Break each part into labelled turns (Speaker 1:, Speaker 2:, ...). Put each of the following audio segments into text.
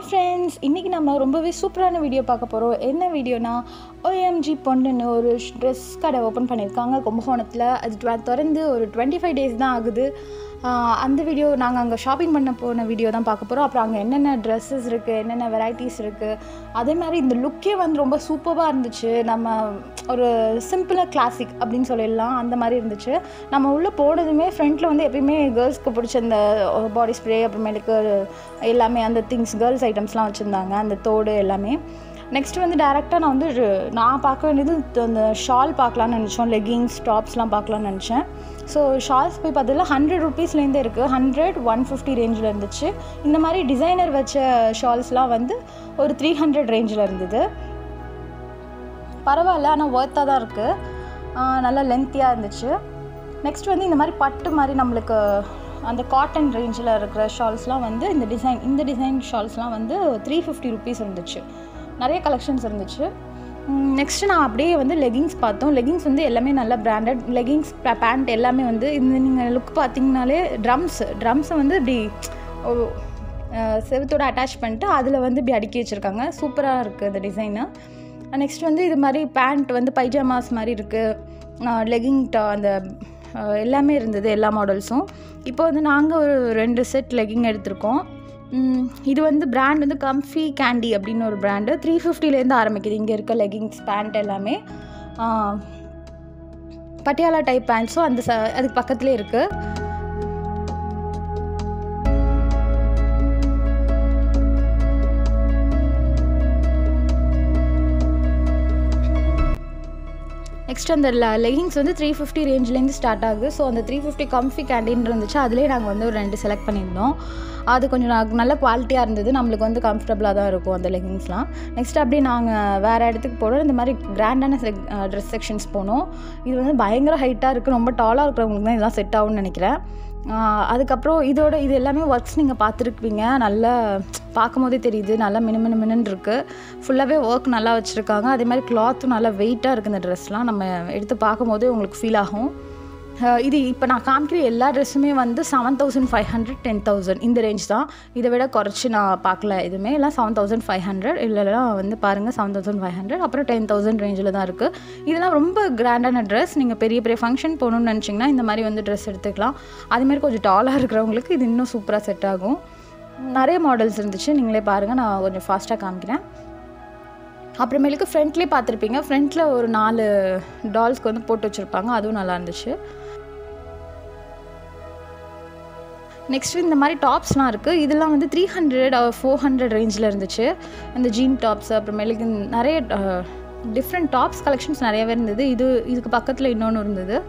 Speaker 1: friends இன்றைக்கி நம்ம ரொம்பவே சூப்பரான வீடியோ பார்க்க போகிறோம் என்ன வீடியோனா ஓஎம்ஜி பொண்ணுன்னு ஒரு ட்ரெஸ் கடை ஓப்பன் பண்ணியிருக்காங்க கும்பகோணத்தில் அது tw- திறந்து ஒரு டுவெண்ட்டி ஃபைவ் டேஸ் தான் ஆகுது ஆஹ் அந்த வீடியோ நாங்கள் அங்கே ஷாப்பிங் பண்ண போன வீடியோ தான் பார்க்க போகிறோம் அப்புறம் அங்கே என்னென்ன ட்ரெஸ்ஸஸ் இருக்குது என்னென்ன வெரைட்டிஸ் இருக்குது அதே மாதிரி இந்த லுக்கே வந்து ரொம்ப சூப்பராக இருந்துச்சு நம்ம ஒரு சிம்பிளாக கிளாசிக் அப்படின்னு சொல்லிடலாம் அந்த மாதிரி இருந்துச்சு நம்ம உள்ளே போனதுமே ஃப்ரண்ட்டில் வந்து எப்பயுமே கேர்ள்ஸ்க்கு பிடிச்ச அந்த பாடி ஸ்ப்ரே அப்புறமேலுக்கு எல்லாமே அந்த திங்ஸ் கேர்ள்ஸ் ஐட்டம்ஸ்லாம் வச்சுருந்தாங்க அந்த தோடு எல்லாமே நெக்ஸ்ட் வந்து டேரெக்டாக நான் வந்து ஒரு- நான் பார்க்க வேண்டியது அந்த ஷால் பார்க்கலான்னு நினச்சோம் லெகிங்ஸ் டாப்ஸ்லாம் பார்க்கலான்னு நினச்சேன் ஸோ ஷால்ஸ் போய் பார்த்ததுல ஹண்ட்ரட் ருபீஸ்லேருந்தே இருக்குது ஹண்ட்ரட் ஒன் ஃபிஃப்டி ரேஞ்சில் இருந்துச்சு இந்த மாதிரி டிசைனர் வச்ச ஷால்ஸ்லாம் வந்து ஒரு த்ரீ ஹண்ட்ரட் ரேஞ்சில் இருந்தது பரவாயில்ல ஆனால் ஒர்த்தாக தான் இருக்குது நல்லா லென்த்தியாக இருந்துச்சு நெக்ஸ்ட் வந்து இந்த மாதிரி பட்டு மாதிரி நம்மளுக்கு அந்த காட்டன் ரேஞ்சில் இருக்கிற ஷால்ஸ்லாம் வந்து இந்த டிசைன் இந்த டிசைன் ஷால்ஸ்லாம் வந்து த்ரீ ஃபிஃப்டி ருபீஸ் இருந்துச்சு நிறைய கலெக்ஷன்ஸ் இருந்துச்சு நெக்ஸ்ட்டு நான் அப்படியே வந்து லெகிங்ஸ் பார்த்தோம் லெகிங்ஸ் வந்து எல்லாமே நல்ல பிராண்டட் லெகிங்ஸ் பேண்ட் எல்லாமே வந்து இந்த நீங்கள் லுக் பார்த்தீங்கனாலே ட்ரம்ஸ் ட்ரம்ஸை வந்து இப்படி ஒரு, அஹ், செவுத்தோட அட்டாச் பண்ணிட்டு அதில் வந்து இப்படி அடுக்கி வச்சுருக்காங்க சூப்பராக இருக்குது இந்த டிசைனு நெக்ஸ்ட் வந்து இது மாதிரி பேண்ட் வந்து பைஜாமாஸ் மாதிரி இருக்குது லெகிங் அந்த அஹ், எல்லாமே இருந்தது எல்லா மாடல்ஸும் இப்போ வந்து நாங்கள் ஒரு ரெண்டு செட் லெகிங் எடுத்திருக்கோம் ம், இது வந்து பிராண்ட் வந்து கம்ஃபி கேண்டி அப்படின்னு ஒரு பிராண்டு த்ரீ ஃபிஃப்டிலேருந்து ஆரம்பிக்குது இங்கே இருக்க லெகிங்ஸ் பேண்ட் எல்லாமே ஆஹ், பட்டியாலா டைப் பேண்ட்ஸும் அந்த ச அதுக்கு பக்கத்துலேயே இருக்குது நெக்ஸ்ட் அந்த லெகிங்ஸ் வந்து த்ரீ ஃபிஃப்டி ரேஞ்ச்லேருந்து ஸ்டார்ட் ஆகுது ஸோ அந்த த்ரீ ஃபிஃப்டி கம்ஃபி கேண்டின்னு இருந்துச்சு அதுலேயே நாங்கள் வந்து ஒரு ரெண்டு செலக்ட் பண்ணியிருந்தோம் அது கொஞ்சம் நா- நல்ல குவாலிட்டியாக இருந்தது நம்மளுக்கு வந்து கம்ஃபர்டபுளாக தான் இருக்கும் அந்த லெகிங்ஸ்லாம் நெக்ஸ்ட் அப்படியே நாங்கள் வேறு இடத்துக்கு போனோம் இந்த மாதிரி கிராண்டான செக் ட்ரெஸ் செக்ஷன்ஸ் போனோம் இது வந்து பயங்கர ஹைட்டாக இருக்குது ரொம்ப டாலாக இருக்கிறவங்களுக்கு தான் இதெல்லாம் செட் ஆகும்னு நினைக்கிறேன் ஆஹ் அதுக்கப்புறம் இதோட இது எல்லாமே ஒர்க்ஸ் நீங்கள் பார்த்துருப்பீங்க நல்லா பார்க்கும் போதே தெரியுது நல்லா மினு மினு மினுன்னு இருக்குது ஃபுல்லாகவே ஒர்க் நல்லா வச்சுருக்காங்க அதே மாதிரி கிளாத்தும் நல்லா வெயிட்டாக இருக்குது இந்த ட்ரெஸ்லாம் நம்ம எடுத்து பார்க்கும் போதே உங்களுக்கு ஃபீல் ஆகும் ஆஹ் இது இப்போ நான் காமிக்கிற எல்லா ட்ரெஸ்ஸுமே வந்து seven thousand five hundred ten thousand இந்த ரேஞ்ச் தான் இதை விட குறைச்சி நான் பார்க்கல எதுவுமே எல்லாம் செவன் தௌசண்ட் ஃபைவ் ஹண்ட்ரட் இல்லைலாம் வந்து பாருங்கள் செவன் தௌசண்ட் ஃபைவ் ஹண்ட்ரட் அப்புறம் டென் தௌசண்ட் ரேஞ்சில் தான் இருக்குது இதெல்லாம் ரொம்ப கிராண்டான ட்ரெஸ் நீங்கள் பெரிய பெரிய ஃபங்க்ஷன் போகணுன்னு நினச்சிங்கன்னா இந்த மாதிரி வந்து ட்ரெஸ் எடுத்துக்கலாம் அதேமாதிரி கொஞ்சம் டாலாக இருக்கிறவங்களுக்கு இது இன்னும் சூப்பராக செட் ஆகும் நிறைய மாடல்ஸ் இருந்துச்சு நீங்களே பாருங்கள் நான் கொஞ்சம் ஃபாஸ்ட்டாக காமிக்கிறேன் அப்புறமேலுக்கு ஃப்ரண்ட்லேயே பார்த்துருப்பீங்க ஃப்ரண்ட்டில் ஒரு நாலு டால்ஸ்க்கு வந்து போட்டு வச்சுருப்பாங்க அதுவும் நல்லா இருந்துச்சு நெக்ஸ்ட் இந்த மாதிரி டாப்ஸ்லாம் இருக்குது இதெல்லாம் வந்து த்ரீ ஹண்ட்ரட் ஃபோர் ஹண்ட்ரட் ரேஞ்சில் இருந்துச்சு இந்த ஜீன் டாப்ஸ் அப்புறமேலுக்கு நிறைய டிஃப்ரெண்ட் டாப்ஸ் கலெக்ஷன்ஸ் நிறையவே இருந்தது இது இதுக்கு பக்கத்தில் இன்னொன்று இருந்தது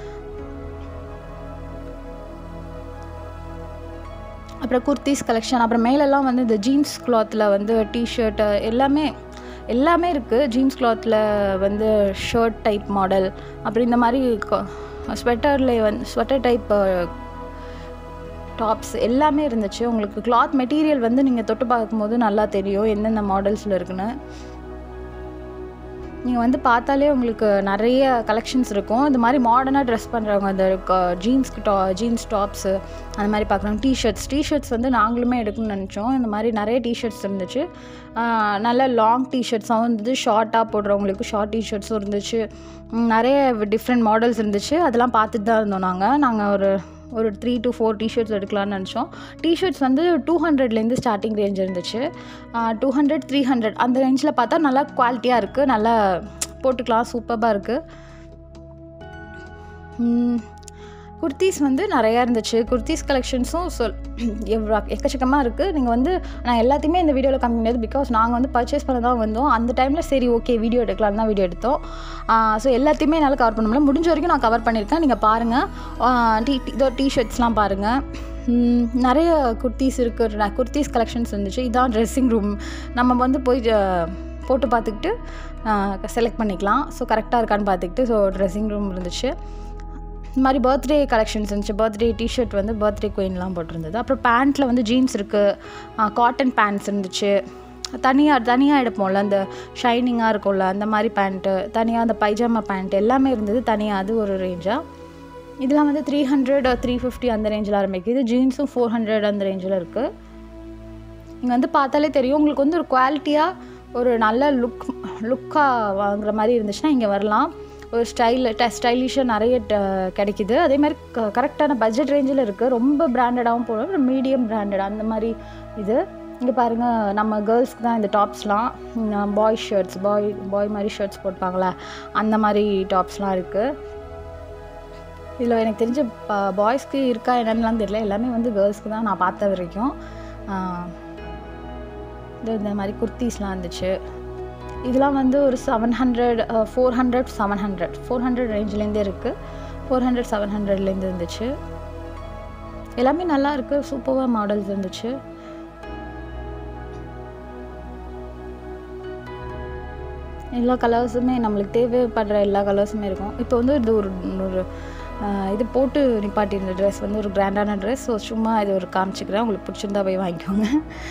Speaker 1: அப்புறம் குர்த்திஸ் கலெக்ஷன் அப்புறம் மேலெல்லாம் வந்து இந்த ஜீன்ஸ் கிளாத்தில் வந்து டிஷர்ட்டு எல்லாமே எல்லாமே இருக்குது ஜீன்ஸ் கிளாத்தில் வந்து ஷர்ட் டைப் மாடல் அப்புறம் இந்த மாதிரி ஸ்வெட்டரில் வந்து ஸ்வெட்டர் டைப் டாப்ஸ் எல்லாமே இருந்துச்சு உங்களுக்கு கிளாத் மெட்டீரியல் வந்து நீங்கள் தொட்டு பார்க்கும்போது நல்லா தெரியும் எந்தெந்த மாடல்ஸில் இருக்குன்னு நீங்கள் வந்து பார்த்தாலே உங்களுக்கு நிறைய கலெக்ஷன்ஸ் இருக்கும் இந்த மாதிரி மாடர்னாக ட்ரெஸ் பண்ணுறவங்க அந்த ஜீன்ஸ்க்கு டா ஜீன்ஸ் டாப்ஸு அந்த மாதிரி பார்க்குறோம் டிஷர்ட்ஸ் டிஷர்ட்ஸ் வந்து நாங்களுமே எடுக்கணும்னு நினச்சோம் இந்த மாதிரி நிறைய டிஷர்ட்ஸ் இருந்துச்சு ஆஹ் நல்ல லாங் டிஷர்ட்ஸாகவும் இருந்தது ஷார்ட்டாக போடுறவங்களுக்கு ஷார்ட் டிஷர்ட்ஸும் இருந்துச்சு உம் நிறைய டிஃப்ரெண்ட் மாடல்ஸ் இருந்துச்சு அதெல்லாம் பார்த்துட்டு தான் இருந்தோம் நாங்கள் நாங்கள் ஒரு ஒரு த்ரீ to ஃபோர் டிஷர்ட்ஸ் எடுக்கலாம்னு நினச்சோம் டிஷர்ட்ஸ் வந்து டூ ஹண்ட்ரட்லேருந்து ஸ்டார்டிங் ரேஞ்ச் இருந்துச்சு டூ ஹண்ட்ரட் த்ரீ ஹண்ட்ரட் அந்த ரேஞ்சில் பார்த்தா நல்லா குவாலிட்டியாக இருக்குது நல்லா போட்டுக்கலாம் சூப்பராக இருக்குது குர்த்திஸ் வந்து நிறையா இருந்துச்சு குர்த்திஸ் கலெக்ஷன்ஸும் சொல் எவ்வளோ எக்கச்சக்கமாக இருக்குது நீங்கள் வந்து நான் எல்லாத்தையுமே இந்த வீடியோவில் காமிக்கிறது பிகாஸ் நாங்கள் வந்து பர்ச்சேஸ் பண்ண தான் வந்தோம் அந்த டைமில் சரி ஓகே வீடியோ எடுக்கலாம் தான் வீடியோ எடுத்தோம் ஸோ எல்லாத்தையுமே என்னால் கவர் பண்ண முடியல முடிஞ்ச வரைக்கும் நான் கவர் பண்ணியிருக்கேன் நீங்கள் பாருங்கள் டி இதோ டிஷர்ட்ஸ்லாம் பாருங்கள் ம், நிறைய குர்த்திஸ் இருக்குது குர்த்திஸ் கலெக்ஷன்ஸ் இருந்துச்சு இதான் ட்ரெஸ்ஸிங் ரூம் நம்ம வந்து போய் அஹ், போட்டு பார்த்துக்கிட்டு செலக்ட் பண்ணிக்கலாம் ஸோ கரெக்டாக இருக்கான்னு பார்த்துக்கிட்டு ஸோ ட்ரெஸ்ஸிங் ரூம் இருந்துச்சு இந்த மாதிரி பர்த்டே கலெக்ஷன்ஸ் இருந்துச்சு பர்த்டே டிஷர்ட் வந்து பர்த்டே குயின்லாம் போட்டிருந்தது அப்புறம் பேண்ட்டில் வந்து ஜீன்ஸ் இருக்குது காட்டன் பேண்ட்ஸ் இருந்துச்சு தனியாக தனியாக எடுப்போம்ல அந்த ஷைனிங்காக இருக்கும்ல அந்த மாதிரி பேண்ட்டு தனியாக அந்த பைஜாமா பேண்ட் எல்லாமே இருந்தது தனியாக அது ஒரு ரேஞ்சாக இதெல்லாம் வந்து த்ரீ ஹண்ட்ரட் த்ரீ ஃபிஃப்டி அந்த ரேஞ்சில் ஆரம்பிக்குது ஜீன்ஸும் ஃபோர் ஹண்ட்ரட் அந்த ரேஞ்சில் இருக்குது நீங்கள் வந்து பார்த்தாலே தெரியும் உங்களுக்கு வந்து ஒரு குவாலிட்டியாக ஒரு நல்ல லுக் லுக்காக வாங்குற மாதிரி இருந்துச்சுன்னா இங்கே வரலாம் ஒரு ஸ்டைல் ஸ்டைலிஷாக நிறைய ட- கிடைக்குது அதே மாதிரி க கரெக்டான பட்ஜெட் ரேஞ்சில் இருக்குது ரொம்ப பிராண்டடாகவும் போடும் ஒரு மீடியம் பிராண்டட் அந்த மாதிரி இது இங்கே பாருங்கள் நம்ம கேர்ள்ஸ்க்கு தான் இந்த டாப்ஸ்லாம் பாய் ஷர்ட்ஸ் பாய் பாய் மாதிரி ஷர்ட்ஸ் போட்பாங்களே அந்த மாதிரி டாப்ஸ்லாம் இருக்குது இதில் எனக்கு தெரிஞ்ச பாய்ஸ்க்கு இருக்கா என்னன்னுலாம் தெரியல எல்லாமே வந்து கேர்ள்ஸ்க்கு தான் நான் பார்த்த வரைக்கும் ஆஹ் இது இந்த மாதிரி குர்த்திஸ்லாம் இருந்துச்சு இதெல்லாம் வந்து ஒரு seven hundred four hundred seven hundred four hundred ரேஞ்ச்லேருந்தே இருக்குது ஃபோர் ஹண்ட்ரட் செவன் ஹண்ட்ரட்லேருந்து இருந்துச்சு எல்லாமே நல்லா இருக்குது சூப்பராக மாடல்ஸ் இருந்துச்சு எல்லா கலர்ஸுமே நம்மளுக்கு தேவைப்படுற எல்லா கலர்ஸுமே இருக்கும் இப்போ வந்து இது ஒரு ஒரு ஆஹ், இது போட்டு நிப்பாட்டியிருந்த ட்ரெஸ் வந்து ஒரு கிராண்டான ட்ரெஸ் ஸோ சும்மா இது ஒரு காமிச்சிக்கிறேன் உங்களுக்கு பிடிச்சிருந்தா போய் வாங்கிக்கோங்க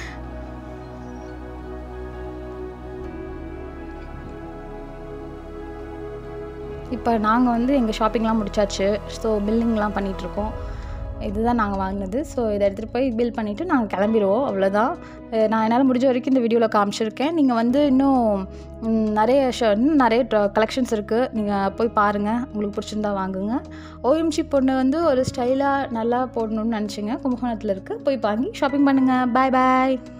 Speaker 1: இப்போ நாங்கள் வந்து எங்கள் ஷாப்பிங்லாம் முடிச்சாச்சு ஸோ பில்லிங்லாம் பண்ணிகிட்ருக்கோம் இதுதான் நாங்கள் வாங்கினது ஸோ இதை எடுத்துகிட்டு போய் பில் பண்ணிவிட்டு நாங்கள் கிளம்பிடுவோம் அவ்வளோதான் அஹ் நான் என்னால் முடிஞ்ச வரைக்கும் இந்த வீடியோவில் காமிச்சிருக்கேன் நீங்கள் வந்து இன்னும் ம், நிறைய ஷ இன்னும் நிறைய கலெக்ஷன்ஸ் இருக்குது நீங்கள் போய் பாருங்கள் உங்களுக்கு பிடிச்சிருந்தா வாங்குங்க ஓஎம்ஜி பொண்ணு வந்து ஒரு ஸ்டைலாக நல்லா போடணும்னு நினச்சிங்க கும்பகோணத்தில் இருக்குது போய் வாங்கி ஷாப்பிங் பண்ணுங்கள் பாய் பாய்